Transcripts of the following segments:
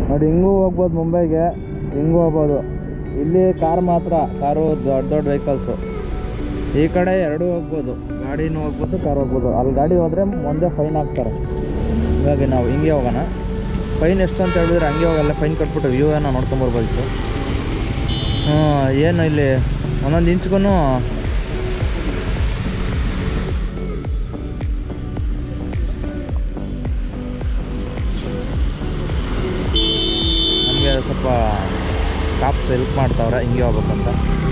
ನೋಡಿ ಹಿಂಗೂ ಹೋಗ್ಬೋದು ಮುಂಬೈಗೆ ಹಿಂಗೂ ಹೋಗ್ಬೋದು ಇಲ್ಲಿ ಕಾರ್ ಮಾತ್ರ ಕಾರು ದೊಡ್ಡ ದೊಡ್ಡ ವೆಹಿಕಲ್ಸು ಈ ಕಡೆ ಎರಡೂ ಹೋಗ್ಬೋದು ಗಾಡಿನೂ ಹೋಗ್ಬೋದು ಕಾರ್ ಹೋಗ್ಬೋದು ಅಲ್ಲಿ ಗಾಡಿ ಹೋದರೆ ಮುಂದೆ ಫೈನ್ ಹಾಕ್ತಾರೆ ಹಾಗಾಗಿ ನಾವು ಹಿಂಗೆ ಹೋಗೋಣ ಫೈನ್ ಎಷ್ಟು ಅಂತ ಹೇಳಿದ್ರೆ ಹಂಗೆ ಹೋಗಲ್ಲ ಫೈನ್ ಕಟ್ಬಿಟ್ಟು ವ್ಯೂ ಏನೋ ನೋಡ್ಕೊಂಬರ್ಬೋದಿತ್ತು ಹ್ಞೂ ಏನು ಇಲ್ಲಿ ಒಂದೊಂದು ಇಂಚ್ಗೂ ನಮಗೆ ಸ್ವಲ್ಪ ಕಾಪ್ಸ್ ಹೆಲ್ಪ್ ಮಾಡ್ತಾವ್ರೆ ಹಿಂಗೆ ಹೋಗ್ಬೇಕಂತ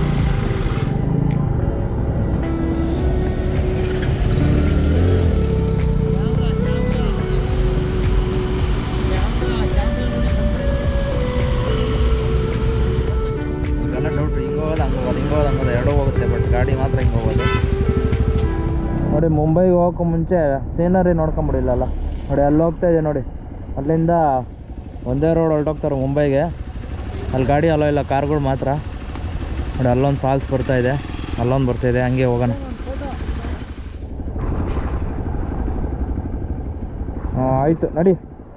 ಈಗೆಲ್ಲ ಡೌಟ್ ಹಿಂಗೆ ಹೋಗೋದು ಹಂಗೆ ಹೋಗೋದು ಹಿಂಗೆ ಹೋಗೋದು ಹಂಗೆ ಹೋಗೋದು ಎರಡೂ ಹೋಗುತ್ತೆ ಬಟ್ ಗಾಡಿ ಮಾತ್ರ ಹಿಂಗೆ ಹೋಗೋದು ನೋಡಿ ಮುಂಬೈಗೆ ಹೋಗೋಕ್ಕೂ ಮುಂಚೆ ಸೀನರಿ ನೋಡ್ಕೊಂಬಿಡಿಲ್ಲಲ್ಲ ನೋಡಿ ಅಲ್ಲಿ ಹೋಗ್ತಾ ಇದೆ ನೋಡಿ ಅಲ್ಲಿಂದ ಒಂದೇ ರೋಡ್ ಹೊರಟೋಗ್ತಾರೆ ಮುಂಬೈಗೆ ಅಲ್ಲಿ ಗಾಡಿ ಅಲ್ಲೋ ಇಲ್ಲ ಕಾರ್ಗಳು ಮಾತ್ರ ನೋಡಿ ಅಲ್ಲೊಂದು ಫಾಲ್ಸ್ ಬರ್ತಾ ಇದೆ ಅಲ್ಲೊಂದು ಬರ್ತಾ ಇದೆ ಹಂಗೆ ಹೋಗೋಣ ಹಾಂ ಆಯಿತು ನಡಿ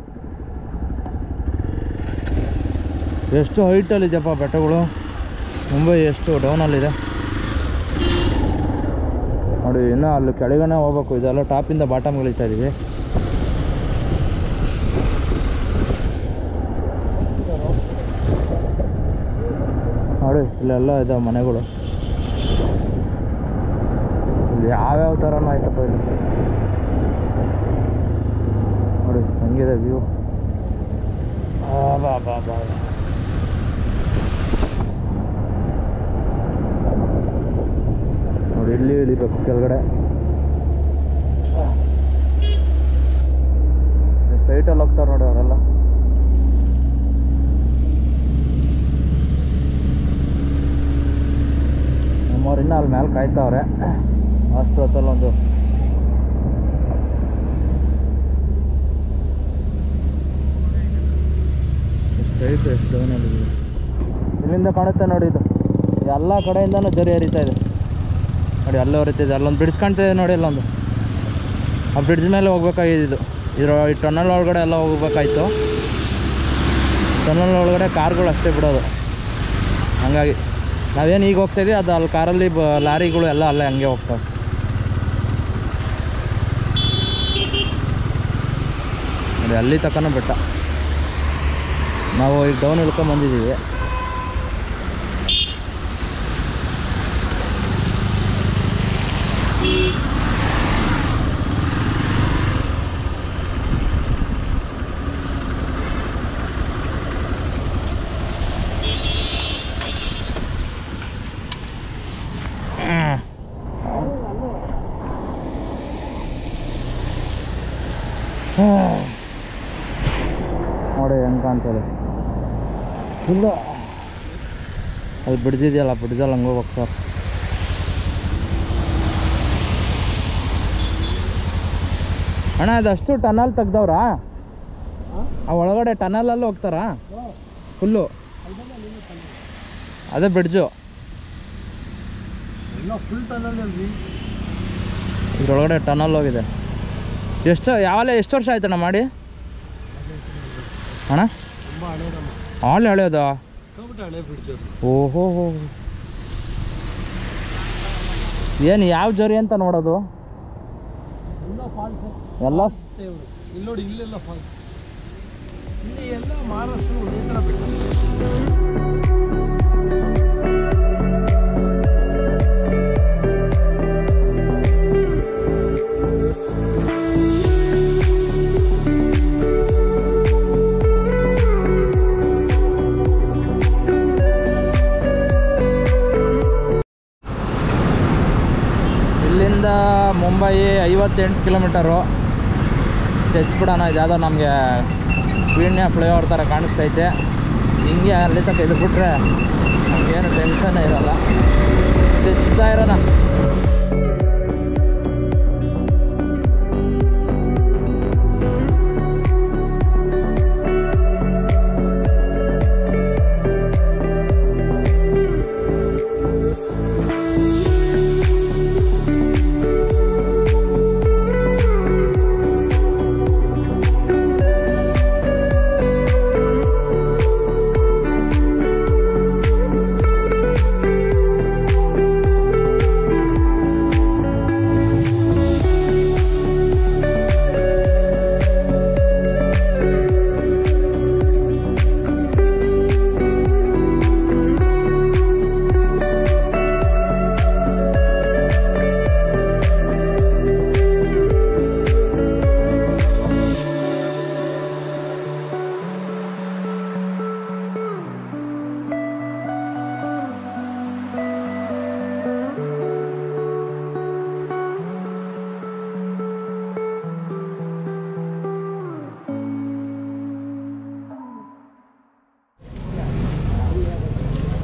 ಎಷ್ಟು ಹೈಟಲ್ಲಿದೆಯಪ್ಪ ಬೆಟ್ಟಗಳು ಮುಂಬೈ ಎಷ್ಟು ಡೌನಲ್ಲಿದೆ ನೋಡಿ ಇನ್ನೂ ಅಲ್ಲಿ ಕೆಳಗನೆ ಹೋಗ್ಬೇಕು ಇದೆಲ್ಲ ಟಾಪಿಂದ ಬಾಟಮ್ ಇಳಿತಾ ಇದೀವಿ ನೋಡಿ ಇಲ್ಲೆಲ್ಲ ಇದಾವೆ ಮನೆಗಳು ಇಲ್ಲಿ ಯಾವ್ಯಾವ ಥರನೂ ಆಯ್ತಪ್ಪ ಇಲ್ಲಿ ನೋಡಿ ಹಂಗಿದೆ ವ್ಯೂ ಬಾ ಬಾ ಬಾ ನೋಡಿ ಇಲ್ಲಿ ಇಳಿಬೇಕು ಕೆಳಗಡೆ ಸ್ಟ್ರೈಟಲ್ಲಿ ಹೋಗ್ತಾರೆ ನೋಡಿ ಅವರೆಲ್ಲ ನಮ್ಮವ್ರು ಇನ್ನೂ ಅಲ್ಲಿ ಮೇಲೆ ಕಾಯ್ತಾವ್ರೆ ಅಷ್ಟು ಹೊತ್ತಲ್ಲೊಂದು ಸ್ಟ್ರೈಟ್ ಎಷ್ಟು ಡೌನಲ್ಲಿ ಇಲ್ಲಿಂದ ಕಾಣುತ್ತೆ ನೋಡಿ ಇದು ಎಲ್ಲ ಕಡೆಯಿಂದನೂ ಜರಿ ಹರಿತಾ ಇದೆ ನೋಡಿ ಅಲ್ಲೇ ಹರಿತಿದೆ ಅಲ್ಲೊಂದು ಬ್ರಿಡ್ಜ್ ಕಾಣ್ತಿದೆ ನೋಡಿ ಅಲ್ಲೊಂದು ಆ ಬ್ರಿಡ್ಜ್ ಮೇಲೆ ಹೋಗ್ಬೇಕಾಗಿದ್ದು ಇದ್ರ ಈ ಟನಲ್ ಒಳಗಡೆ ಎಲ್ಲ ಹೋಗ್ಬೇಕಾಯ್ತು ಟನಲ್ ಒಳಗಡೆ ಕಾರ್ಗಳು ಅಷ್ಟೇ ಬಿಡೋದು ಹಂಗಾಗಿ ನಾವೇನು ಈಗ ಹೋಗ್ತಾ ಇದೀವಿ ಅದು ಅಲ್ಲಿ ಕಾರಲ್ಲಿ ಬ ಲಾರಿಗಳು ಎಲ್ಲ ಅಲ್ಲೇ ಹಂಗೆ ಹೋಗ್ತಾವೆ ನೋಡಿ ಅಲ್ಲಿ ತಕ್ಕನ ಬೆಟ್ಟ ನಾವು ಈಗ ಡೌನ್ ಇಳ್ಕೊಂಡ್ ಬಂದಿದ್ದೀವಿ ನೋಡಿ ಹೆಂಗೆ ಕಾಣ್ತದೆ ಇಲ್ಲ ಅದು ಬಿಡ್ಜಿದೆಯಲ್ಲ ಬಿಡ್ಜಲ್ಲಿ ಹಂಗೆ ಹೋಗ್ಬೇಕು ಸರ್ ಅಣ್ಣ ಅದಷ್ಟು ಟನಲ್ ತೆಗ್ದವ್ರಾ ಆ ಒಳಗಡೆ ಟನಲಲ್ಲಿ ಹೋಗ್ತಾರಾ ಫುಲ್ಲು ಅದೇ ಬ್ರಿಡ್ಜು ಫುಲ್ ಟನಲ್ಲಿ ಇದ್ರೊಳಗಡೆ ಟನಲ್ ಹೋಗಿದೆ ಎಷ್ಟು ಯಾವಲ್ಲ ಎಷ್ಟು ವರ್ಷ ಆಯ್ತಣ್ಣ ಮಾಡಿ ಅಣ್ಣ ತುಂಬ ಹಳೇದಮ್ಮ ಆಲ್ ಹಳೆಯೋದಾ ಸಿಕ್ಕಾಬಿಟ್ಟು ಹಳೆ ಬ್ರಿಡ್ಜ್ ಅದು ಓಹೋ ಹೋ ಏನು ಯಾವ ಜರಿ ಅಂತ ನೋಡೋದು ಎಲ್ಲ ಫಾಲ್ಸ್ ಎಲ್ಲ ಇಲ್ಲಿ ನೋಡಿ ಇಲ್ಲೆಲ್ಲ ಫಾಲ್ಸ್ ಇಲ್ಲಿ ಎಲ್ಲ ಮಹಾರಾಷ್ಟ್ರ ಒಂದೇ ಥರ ಬೆಟ್ಟ ಇಲ್ಲಿಂದ ಮುಂಬೈ ಐವತ್ತೆಂಟು ಕಿಲೋಮೀಟರು ಚಚ್ಬಿಡೋಣ ಇದು ಯಾವುದೋ ನಮಗೆ ಪೀಣ್ಯ ಫ್ಲೈಓವರ್ ಥರ ಕಾಣಿಸ್ತೈತೆ ಹಿಂಗೆ ಅಲ್ಲಿ ತನಕ ಇದು ಬಿಟ್ರೆ ನಮಗೇನು ಟೆನ್ಷನ್ನೇ ಇರಲ್ಲ ಚಚ್ತಾ ಇರೋಣ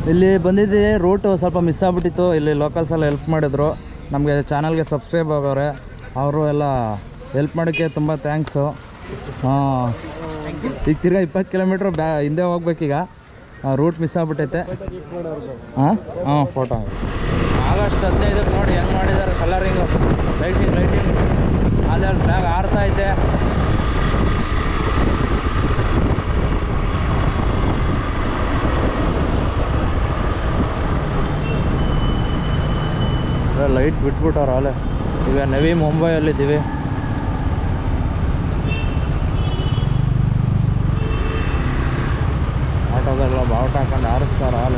ಇಲ್ಲಿ ಬಂದಿದ್ದೀವಿ ರೂಟು ಸ್ವಲ್ಪ ಮಿಸ್ ಆಗ್ಬಿಟ್ಟಿತ್ತು ಇಲ್ಲಿ ಲೋಕಲ್ಸ್ ಎಲ್ಲ ಹೆಲ್ಪ್ ಮಾಡಿದ್ರು ನಮಗೆ ಚಾನಲ್ಗೆ ಸಬ್ಸ್ಕ್ರೈಬ್ ಆಗೋರೆ ಅವರು ಎಲ್ಲ ಹೆಲ್ಪ್ ಮಾಡೋಕ್ಕೆ ತುಂಬ ಥ್ಯಾಂಕ್ಸು ಹಾಂ ಈಗ ತಿರ್ಗಾ ಇಪ್ಪತ್ತು ಕಿಲೋಮೀಟ್ರ್ ಬ್ಯಾ ಹಿಂದೆ ಹೋಗ್ಬೇಕೀಗ ರೂಟ್ ಮಿಸ್ ಆಗ್ಬಿಟ್ಟೈತೆ ಹಾಂ ಹಾಂ ಫೋಟೋ ಆಗಸ್ಟ್ ಹದಿನೈದಕ್ಕೆ ನೋಡಿ ಹೆಂಗೆ ಮಾಡಿದ್ದಾರೆ ಕಲರಿಂಗು ಲೈಟಿಂಗ್ ಲೈಟಿಂಗ್ ಅಲ್ಲೇ ಫ್ಲಾಗ್ ಆರ್ತಾ ಐತೆ ಲೈಟ್ ಬಿಟ್ಬಿಟ್ಟವ್ರ ಅಲ್ಲೇ ಈಗ ನವಿ ಮುಂಬೈಯಲ್ಲಿದ್ದೀವಿ ಆಟೋದೆಲ್ಲ ಬಾವುಟ ಹಾಕೊಂಡು ಆರಿಸ್ತಾರ ಅಲ್ಲೇ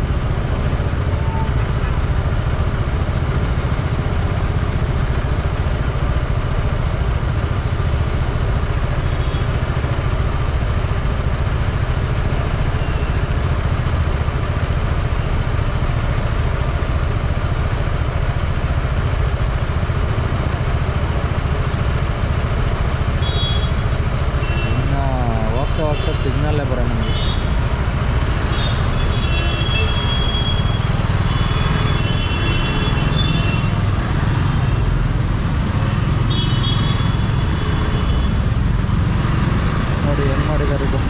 ಇನ್ನು ಹೋಗ್ತಾ ಹೋಗ್ತಾ ಸಿಗ್ನಲ್ಲೇ ಬರೋ ನಮಗೆ ನೋಡಿ ಹೆಂಗೆ ಮಾಡಿದ್ದಾರೆ ಇದು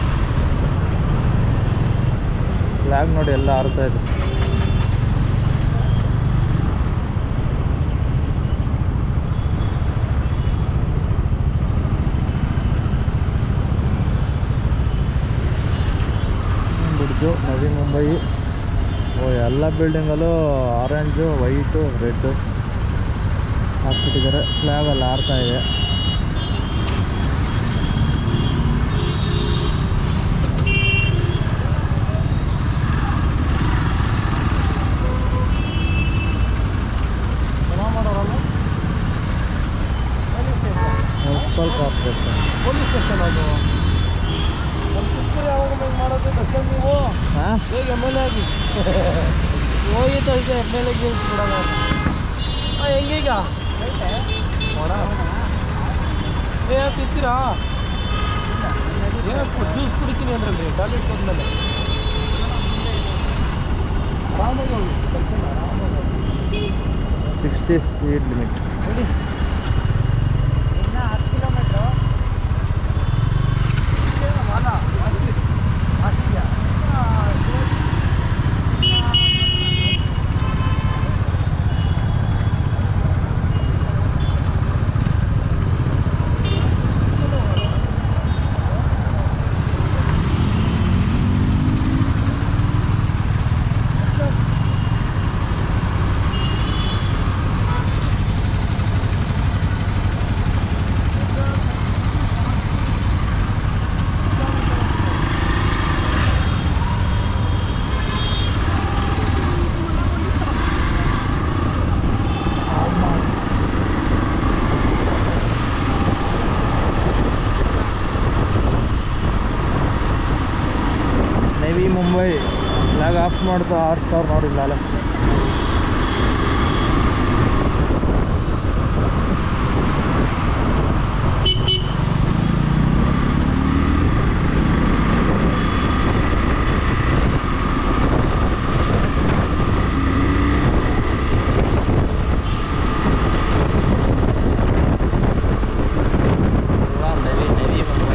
ಫ್ಲ್ಯಾಗ್ ನೋಡಿ ಎಲ್ಲ ಆರ್ತಾ ಇದೆ ಬಿಡ್ಜು ನವಿ ಮುಂಬೈ ಓ ಎಲ್ಲ ಬಿಲ್ಡಿಂಗಲ್ಲೂ ಆರೆಂಜು ವೈಟು ರೆಡ್ಡು ಹಾಕ್ಬಿಟ್ಟಿದ್ದಾರೆ ಫ್ಲ್ಯಾಗ್ ಅಲ್ಲಿ ಆರ್ತಾ ಇದೆ ಮುನ್ಸಿಪಲ್ ಕಾರ್ಪೊರೇಷನ್ ಪೊಲೀಸ್ ಸ್ಟೇಷನ್ ಅದು ನಮ್ಮ ಕಿತ್ತೂರು ಯಾವಾಗ ಬಂದು ಮಾಡೋದು ದರ್ಶನ್ ನೀವು ಹಾಂ ಹೇಗೆ ಎಮ್ ಎಲ್ ಎ ಆಗಿ ಹೋಗಿತ್ತು ಈಗ ಎಮ್ ಎಲ್ ಎ ಗೇಲ್ಸ್ ಬಿಡೋಣ ಹಾಂ ಹೆಂಗೀಗ ನೋಡ ಏ ತಿಂತೀರಾ ಏ ಜ್ಯೂಸ್ ಕುಡಿತೀನಿ ಅಂದ್ರಲ್ರಿ ಟಾಯ್ಲೆಟ್ ಹೋದ್ಮೇಲೆ ಆರಾಮಾಗಿ ಹೋಗಿ ದರ್ಶನ್ ಆರಾಮಾಗಿ ಹೋಗಿ. ಸಿಕ್ಸ್ಟಿ ಸ್ಪೀಡ್ ಲಿಮಿಟ್ ನೋಡಿ ಇನ್ನು ಹತ್ತು kilometre Navi Mumbai flag off ಮಾಡ್ತಾ ಆರಿಸ್ತಾವ್ರು ನೋಡಿಲ್ಲ ಅಲ್ಲ ನವಿ ನವಿ ಮುಂಬೈ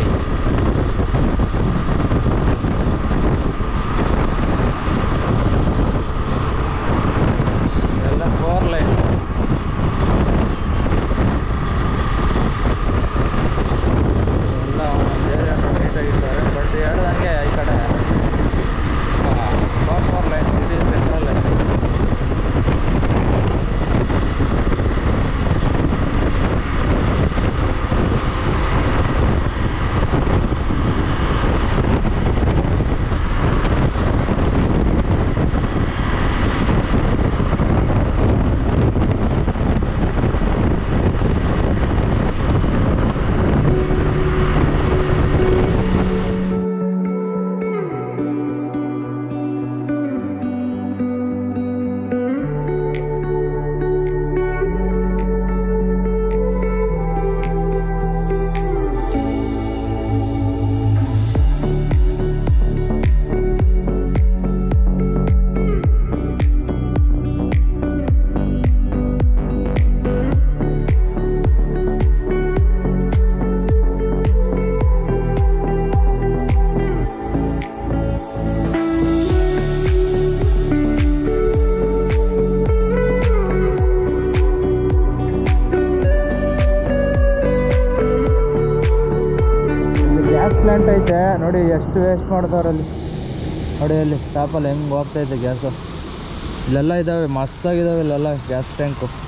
ನೋಡಿ ಎಷ್ಟು ವೇಸ್ಟ್ ಮಾಡ್ತಾವ್ರೆ ಅಲ್ಲಿ ನೋಡಿ ಅಲ್ಲಿ ಟಾಪಲ್ಲಿ ಹೆಂಗೆ ಹೋಗ್ತೈತೆ ಗ್ಯಾಸು ಇಲ್ಲೆಲ್ಲ ಇದ್ದಾವೆ ಮಸ್ತಾಗಿದ್ದಾವೆ ಇಲ್ಲೆಲ್ಲ ಗ್ಯಾಸ್ ಟ್ಯಾಂಕು